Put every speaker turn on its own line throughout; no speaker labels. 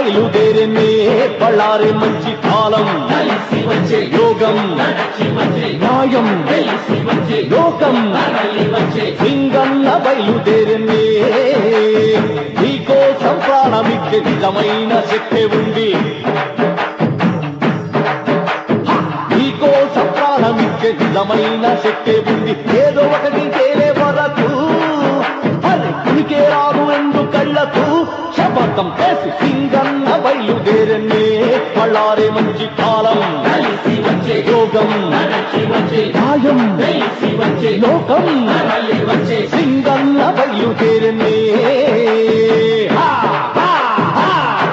బయలుదేరనే పళ్ళారే మంచి కాలం
కలిసి వచ్చే
యోగం
నడచి వచ్చే
న్యాయం
తెలిసి వచ్చే
లోకం
తరలి వచ్చే
సింగన్న బయలుదేరనే నీకోసం ప్రాణమిచ్చే నిజమైన శక్తి ఉంది హ! నీకోసం ప్రాణమిచ్చే నిజమైన శక్తి ఉంది ఏదో ఒకటి తేలే వరకు అరే ఉనికే రాదు ఎందు కళ్ళకు శపథం చేసి సింగన్న బయలుదేరనే పళ్ళారే మంచి కాలం
కలిసి వచ్చే
యోగం
నడచి వచ్చే
న్యాయం
తెలిసి వచ్చే
లోకం
తరలి వచ్చే
సింగన్న బయలుదేరనే హా, హా, హా.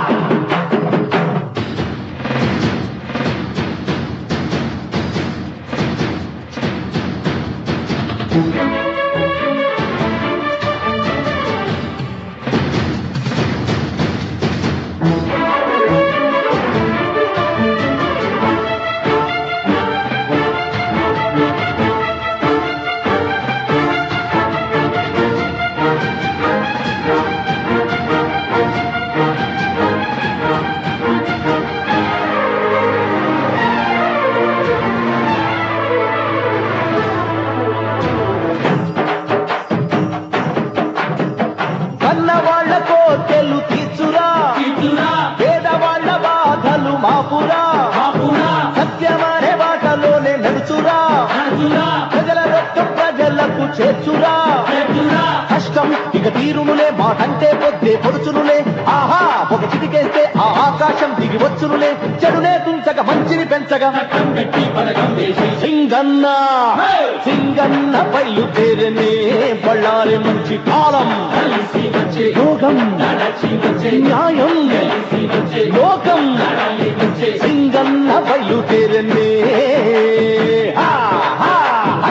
కన్నవాళ్ల కోటెలు తీర్చురా
తీర్చురా
పేదవాళ్ల బాధలు మాపురా
బాపురా
సత్యమనే బాటలోనే నడుచురా
నడుచురా
ప్రజల రక్తం ప్రజలకు చేర్చురా
చేతురా
కష్టం ఇక తీరునులే మాటంటే పొద్దే పొడుచునులే ఆహా ఒక చిటికేస్తే ఆ ఆకాశం దిగి వచ్చునులే చెడునే తుంచక మంచిని పెంచగా
చట్టం పెట్టి పథకం వేసి
సింగన్న సింగన్న బయలుదేరనే బళ్ళారి మంచి కాలం
కలిసి వచ్చే
యోగం
నడచి వచ్చే
న్యాయం
తెలిసి వచ్చే
లోకం
తరలి వచ్చే
సింగన్న బయలుదేరనే హా, హా, హా.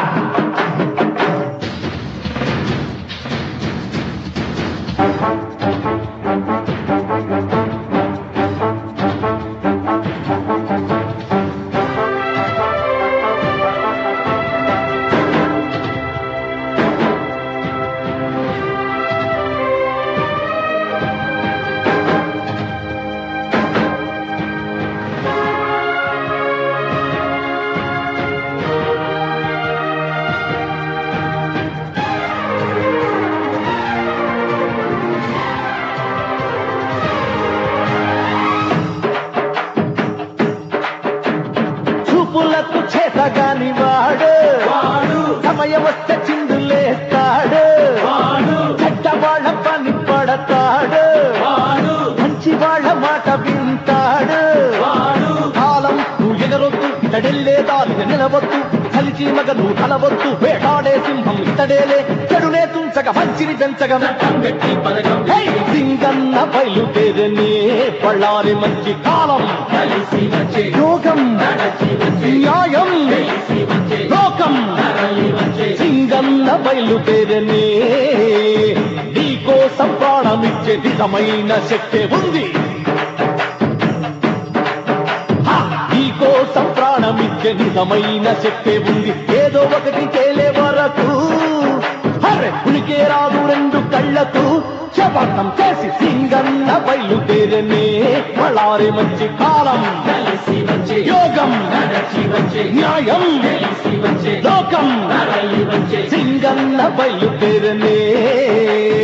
చూపులకు చేతగాని వాడు
వాడు
సమయం వస్తే చిందులేస్తాడు
వాడు
చెడ్డ వాళ్ళ పని పడతాడు
వాడు
మంచి వాళ్ళ మాట వింటాడు
వాడు
కాలం నువ్వు ఎగరొద్దు ఇతడెళ్ళే దారిని నిలవద్దు కలిసి మగ నువ్వు కలవద్దు వేటాడే సింహం ఇతడేలే చెడునే తుంచక మంచిని పెంచగా
చట్టం పెట్టి పథకం
హే!
వేసి
సింగన్న బయలుదేరనే పళ్ళారి మంచి కాలం
కలిసి వచ్చే
యోగం
నడచి వచ్చే
న్యాయం
తెలిసి వచ్చే
లోకం
తరలి వచ్చే
సింగన్న బయలుదేరనే నీకోసం ప్రాణమిచ్చే నిజమైన శక్తి ఉంది హా! నీకోసం ప్రాణమిచ్చే నిజమైన శక్తి ఉంది ఏదో ఒకటి తేలే వరకు హరే ఉనికే రాదు రెండు కళ్ళకు శపథం చేసి సింగన్న బయలుదేరనే పళ్ళారి మంచి కాలం
కలిసి వచ్చే
యోగం
నడచి వచ్చే
న్యాయం
తెలిసి వచ్చే
లోకం
తరలి వచ్చే
సింగన్న బయలుదేరనే